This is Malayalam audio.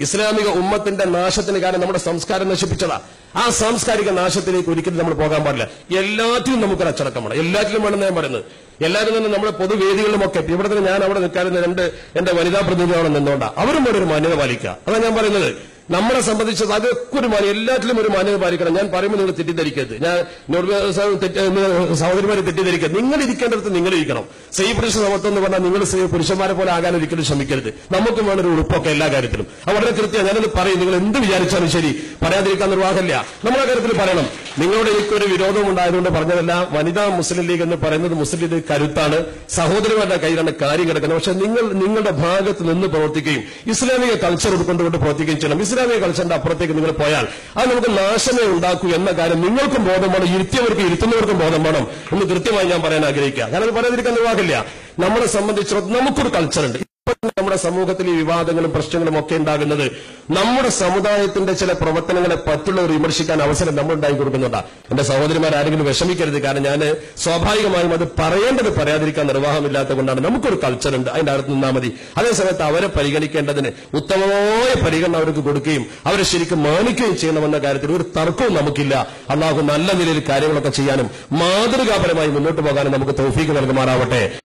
ഇസ്ലാമിക ഉമ്മത്തിന്റെ നാശത്തിന് കാരണം നമ്മുടെ സംസ്കാരം നശിപ്പിച്ചതാ ആ സാംസ്കാരിക നാശത്തിലേക്ക് ഒരിക്കലും നമ്മൾ പോകാൻ പാടില്ല എല്ലാറ്റിലും നമുക്കൊരു അച്ചടക്കം വേണം എല്ലാറ്റിലും വേണം ഞാൻ പറയുന്നത് എല്ലാവരും തന്നെ നമ്മുടെ പൊതുവേദികളിലുമൊക്കെ ഇവിടെ തന്നെ ഞാൻ അവിടെ നിൽക്കാറുന്ന രണ്ട് എന്റെ വനിതാ പ്രതിനിധികളാണ് നിന്നോണ്ടാ അവരും ഇവിടെ ഒരു മാന്യത പാലിക്കുക അതാ ഞാൻ പറയുന്നത് നമ്മളെ സംബന്ധിച്ചത് അതൊക്കെ ഒരു മാന്യ എല്ലാറ്റിലും ഒരു മാന്യത പാലിക്കണം ഞാൻ പറയുമ്പോൾ നിങ്ങൾ തെറ്റിദ്ധരിക്കരുത് ഞാൻ നോർവേ സഹ- തെറ്റ്- ഏഹ് സഹോദരിമാരെ തെറ്റിദ്ധരിക്കരുത് നിങ്ങൾ ഇരിക്കേണ്ടടുത്ത് നിങ്ങൾ ഇരിക്കണം സ്ത്രീ പുരുഷ സമത്വം എന്ന് പറഞ്ഞാൽ നിങ്ങൾ സ്ത്രീ പുരുഷന്മാരെ പോലെ ആകാൻ ഒരിക്കലും ശ്രമിക്കരുത് നമുക്കും വേണം ഒരു ഉറുപ്പൊക്കെ എല്ലാ കാര്യത്തിലും അത് വളരെ കൃത്യം ഞാനത് പറയും നിങ്ങൾ എന്ത് വിചാരിച്ചാലും ശരി പറയാതിരിക്കാൻ നിർവാഹമില്ല നമ്മളെ കാര്യത്തിൽ പറയണം നിങ്ങളോട് എനിക്കൊരു വിരോധം ഉണ്ടായതുകൊണ്ട് പറഞ്ഞതല്ല വനിതാ മുസ്ലിം ലീഗ് എന്ന് പറയുന്നത് മുസ്ലിം ലീഗ് കരുത്താണ് സഹോദരിമാരുടെ കയ്യിലാണ് കാര്യം കിടക്കുന്നത് പക്ഷെ നിങ്ങൾ നിങ്ങളുടെ ഭാഗത്ത് നിന്ന് പ്രവർത്തിക്കുകയും ഇസ്ലാമിക കൾച്ചർ ഉൾക്കൊണ്ടുകൊണ്ട് പ്രവർത്തിക്കുകയും ചെയ്യണം ഇസ്ലാമിക കൾച്ചറിന്റെ അപ്പുറത്തേക്ക് നിങ്ങൾ പോയാൽ അത് നമുക്ക് നാശമേ ഉണ്ടാക്കൂ എന്ന കാര്യം നിങ്ങൾക്കും ബോധം വേണം ഇരുത്തിയവർക്കും ഇരുത്തുന്നവർക്കും ബോധം വേണം എന്ന് കൃത്യമായി ഞാൻ പറയാൻ ആഗ്രഹിക്കുക കാരണം അത് പറയാതിരിക്കാൻ നിർവാഹമില്ല നമ്മളെ സംബന്ധിച്ചിടത്തോളം നമുക്കൊരു കൾച്ചറുണ്ട് ഇപ്പൊ നമ്മുടെ സമൂഹത്തിൽ ഈ വിവാദങ്ങളും പ്രശ്നങ്ങളും ഒക്കെ ഉണ്ടാകുന്നത് നമ്മുടെ സമുദായത്തിന്റെ ചില പ്രവർത്തനങ്ങളെ മറ്റുള്ളവർ വിമർശിക്കാൻ അവസരം നമ്മൾ ഉണ്ടാക്കി കൊടുക്കുന്നുണ്ടാ എന്റെ സഹോദരിമാർ ആരെങ്കിലും വിഷമിക്കരുത് കാരണം ഞാൻ സ്വാഭാവികമായും അത് പറയേണ്ടത് പറയാതിരിക്കാൻ നിർവാഹമില്ലാത്തത് കൊണ്ടാണ് നമുക്കൊരു കൾച്ചർ ഉണ്ട് അതിന്റെ അടുത്ത് നിന്നാൽ മതി അതേസമയത്ത് അവരെ പരിഗണിക്കേണ്ടതിന് ഉത്തമമായ പരിഗണന അവർക്ക് കൊടുക്കുകയും അവരെ ശരിക്കും മാനിക്കുകയും ചെയ്യണമെന്ന കാര്യത്തിൽ ഒരു തർക്കവും നമുക്കില്ല അള്ളാഹു നല്ല നിലയിൽ കാര്യങ്ങളൊക്കെ ചെയ്യാനും മാതൃകാപരമായി മുന്നോട്ട് പോകാനും നമുക്ക് തൗഫീക്ക് നൽകുമാറാവട്ടെ